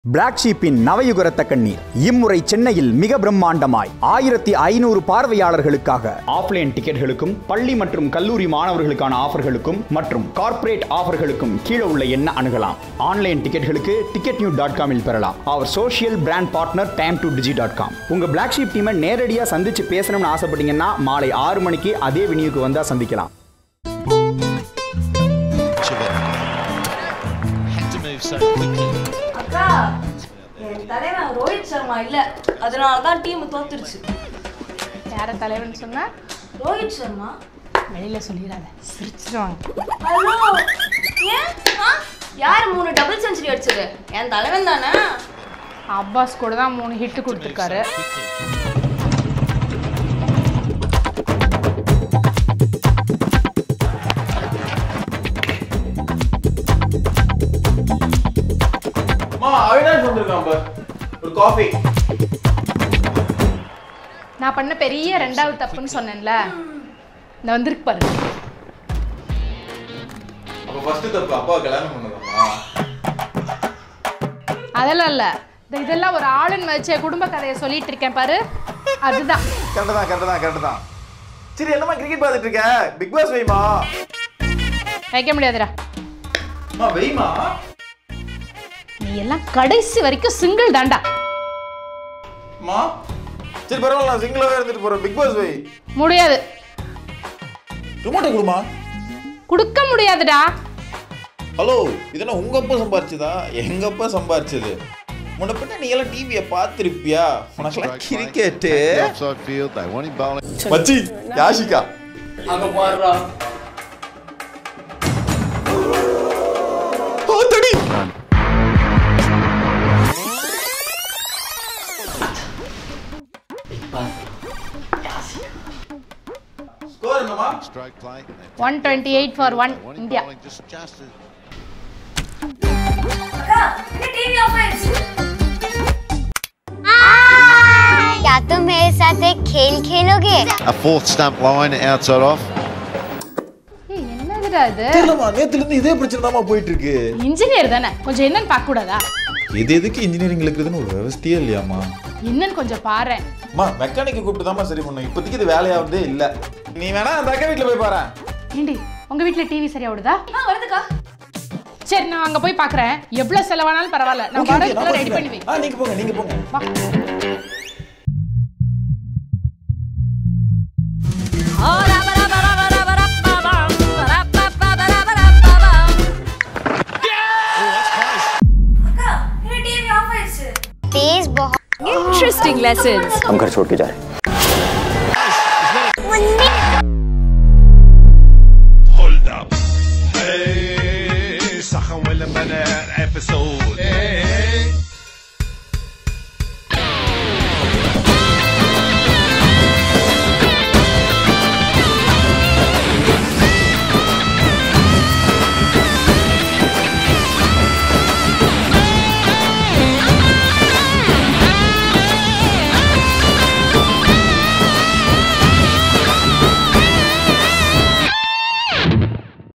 Black ஷீப்பின் நவயுகரத்த கண்ணீர் இம்முறை சென்னையில் மிக பிரம்மாண்டமாய் ஆயிரத்தி ஐநூறு பார்வையாளர்களுக்காக ஆஃப்லைன் டிக்கெட்களுக்கும் பள்ளி மற்றும் கல்லூரி மாணவர்களுக்கான ஆஃபர்களுக்கும் மற்றும் கார்ப்பரேட் ஆஃபர்களுக்கும் கீழே உள்ள எண்ண அணுகலாம் ஆன்லைன் டிக்கெட்களுக்கு டிக்கெட் நியூ டாட் காமில் பெறலாம் அவர் social brand partner time to digi dot com உங்க பிளாக் ஷீப் டீமை நேரடியாக சந்திச்சு பேசணும்னு ஆசைப்பட்டீங்கன்னா மாலை ஆறு மணிக்கு அதே வினியுக்கு வந்தா சந்திக்கலாம் had to move so quickly. அக்கா என் தலைவன் ரோஹித் சர்மா இல்ல அதனால தான் டீம் தோத்துருச்சு யார தலைவன் சொன்னா ரோஹித் சர்மா வெளியில சொல்லிடாத சிரிச்சிருவாங்க ஹலோ ஏன் ஆ? யார் மூணு டபுள் செஞ்சுரி அடிச்சது என் தலைவன் தானே அப்பாஸ் கூட தான் மூணு ஹிட் கொடுத்துருக்காரு அம்மா அவினாஷ் வந்திருக்கான் பார் ஒரு காஃபி நான் பண்ண பெரிய ரெண்டாவது தப்புன்னு சொன்னேன்ல இந்த வந்திருக்கு பாரு அப்ப ஃபர்ஸ்ட் தப்பு அப்பா கல்யாணம் பண்ணதாம்மா அதெல்லாம் இல்ல இந்த இதெல்லாம் ஒரு ஆளுன்னு வச்ச குடும்ப கதையை சொல்லிட்டு இருக்கேன் பாரு அதுதான் கரெக்ட் தான் கரெக்ட் தான் கரெக்ட் தான் சரி என்னம்மா கிரிக்கெட் பார்த்துட்டு இருக்க பிக் பாஸ் வைமா வைக்க முடியாதுடா அம்மா வைமா நீ எல்லாம் கடைசி வரைக்கும் சிங்கிள் தாண்டா அம்மா சரி பரவாயில்ல நான் சிங்கிளாவே இருந்துட்டு போறேன் பிக் பாஸ் வை முடியாது ரிமோட்டை கொடுமா கொடுக்க முடியாதுடா ஹலோ இதெல்லாம் உங்க அப்பா சம்பாரிச்சதா எங்க அப்பா சம்பாரிச்சது முன்ன பின்ன நீ எல்லாம் டிவியை பார்த்திருப்பியா உனக்கெல்லாம் cricket The offside field, they want him bowling. மச்சி யாஷிகா அங்க பாடுறா ஓ தடி ஸ்கோர் என்னமா Stroke play. They one twenty eight for one want him India bowling just, just as அக்கா என்ன டிவி ஆஃப் ஆயிடுச்சு क्या तुम मेरे साथ एक खेल खेलोगे a fourth stump line outside off. ஏய், என்னதுடா இது தெரியலமா நேத்துல இருந்து இதே பிரச்சனை தாமா போயிட்டு இருக்கு இன்ஜினியர் தானே கொஞ்சம் என்னன்னு பார்க்க கூடாதா எது எதுக்கு இன்ஜினியரிங் இருக்குதுன்னு ஒரு விவசாயே இல்லையாமா என்னன்னு கொஞ்சம் பாரு அம்மா மெக்கானிக்கை கூப்பிட்டு தாமா சரி பண்ணும் இப்போதைக்கு இது வேலையாவதே இல்ல நீ வேணா அந்த அக்கா வீட்டுல போய் பாரு ஏண்டி உங்க வீட்ல டிவி சரியா ஓடுதா ஆ வருதுக்கா சரி நான் அங்க போய் பாக்குறேன் எவ்வளவு செலவானாலும் பரவாயில்ல நான் வரதுக்குள்ள ரெடி பண்ணி வை ஆ நீங்க போங்க நீங்க போங்க வா அக்கா என்ன டிவி ஆஃப் ஆயிடுச்சு तेज बहुत Interesting lessons. हम घर छोड़ के जा रहे हैं